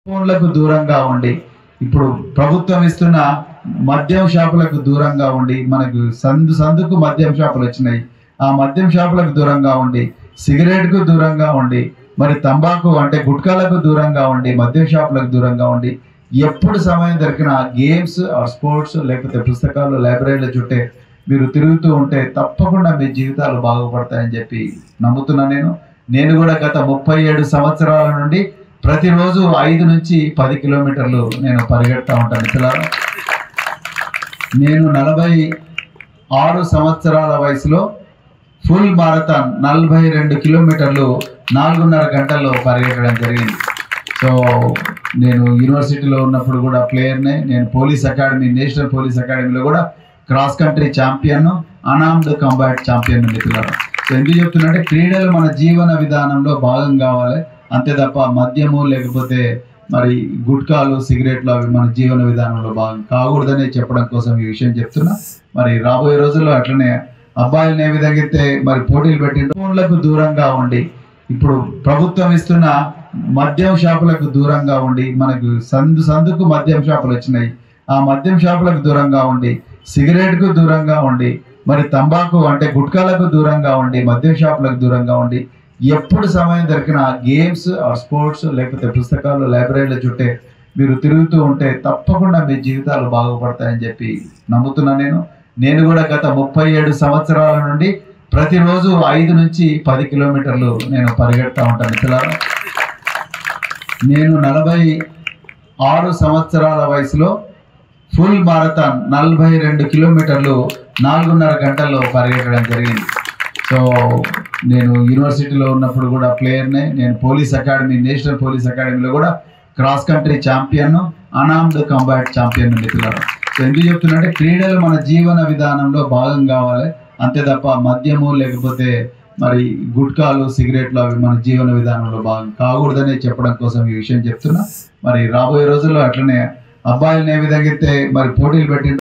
ఫోన్లకు దూరంగా ఉండి ఇప్పుడు ప్రభుత్వం ఇస్తున్న మద్యం షాపులకు దూరంగా ఉండి మనకు సందు సందుకు మద్యం షాపులు వచ్చినాయి ఆ మద్యం షాపులకు దూరంగా ఉండి సిగరెట్కు దూరంగా ఉండి మరి తంబాకు అంటే గుట్కాలకు దూరంగా ఉండి మద్యం షాపులకు దూరంగా ఉండి ఎప్పుడు సమయం దొరికిన గేమ్స్ ఆర్ స్పోర్ట్స్ లేకపోతే పుస్తకాలు లైబ్రరీల చుట్టే మీరు తిరుగుతూ ఉంటే తప్పకుండా మీ జీవితాలు బాగుపడతాయని చెప్పి నమ్ముతున్నా నేను నేను కూడా గత ముప్పై ఏడు సంవత్సరాల నుండి ప్రతిరోజు ఐదు నుంచి పది కిలోమీటర్లు నేను పరిగెడతా ఉంటాను పిల్లలు నేను నలభై ఆరు సంవత్సరాల వయసులో ఫుల్ మారథాన్ నలభై రెండు కిలోమీటర్లు నాలుగున్నర గంటల్లో పరిగెత్తడం జరిగింది సో నేను యూనివర్సిటీలో ఉన్నప్పుడు కూడా ప్లేయర్నే నేను పోలీస్ అకాడమీ నేషనల్ పోలీస్ అకాడమీలో కూడా cross country champion unarmed combat champion పిల్లలు సో ఎందుకు చెప్తున్నంటే క్రీడలు మన జీవన విధానంలో భాగం కావాలి అంతే తప్ప మద్యము లేకపోతే మరి గుట్కాలు సిగరెట్లు అవి మన జీవన విధానంలో భాగం కాకూడదని చెప్పడం కోసం ఈ విషయం చెప్తున్నా మరి రాబోయే రోజుల్లో అట్లనే అబ్బాయిలను ఏ విధంగా అయితే మరి పోటీలు పెట్టి ఫోన్లకు దూరంగా ఉండి ఇప్పుడు ప్రభుత్వం ఇస్తున్న మద్యం షాపులకు దూరంగా ఉండి మనకు సందు సందుకు మద్యం షాపులు వచ్చినాయి ఆ మద్యం షాపులకు దూరంగా ఉండి సిగరెట్కు దూరంగా ఉండి మరి తంబాకు అంటే గుట్కాలకు దూరంగా ఉండి మద్యం షాపులకు దూరంగా ఉండి ఎప్పుడు సమయం దొరికిన గేమ్స్ ఆర్ స్పోర్ట్స్ లేకపోతే పుస్తకాలు లైబ్రరీల చుట్టే మీరు తిరుగుతూ ఉంటే తప్పకుండా మీ జీవితాలు బాగుపడతాయని చెప్పి నమ్ముతున్నా నేను నేను కూడా గత ముప్పై ఏడు సంవత్సరాల నుండి ప్రతిరోజు ఐదు నుంచి పది కిలోమీటర్లు నేను పరిగెడతా ఉంటాను పిల్లలు నేను నలభై ఆరు సంవత్సరాల వయసులో ఫుల్ మారథాన్ నలభై రెండు కిలోమీటర్లు నాలుగున్నర గంటల్లో పరిగెత్తడం జరిగింది సో నేను యూనివర్సిటీలో ఉన్నప్పుడు కూడా ప్లేయర్నే నేను పోలీస్ అకాడమీ నేషనల్ పోలీస్ అకాడమీలో కూడా cross country champion unarmed combat champion పిల్లలు సో ఎందుకు చెప్తున్నంటే క్రీడలు మన జీవన విధానంలో భాగం కావాలి అంతే తప్ప మద్యము లేకపోతే మరి గుట్కాలు సిగరెట్లు అవి మన జీవన విధానంలో భాగం కాకూడదని చెప్పడం కోసం ఈ విషయం చెప్తున్నా మరి రాబోయే రోజుల్లో అట్లనే అబ్బాయిలను ఏ విధంగా అయితే మరి పోటీలు పెట్టి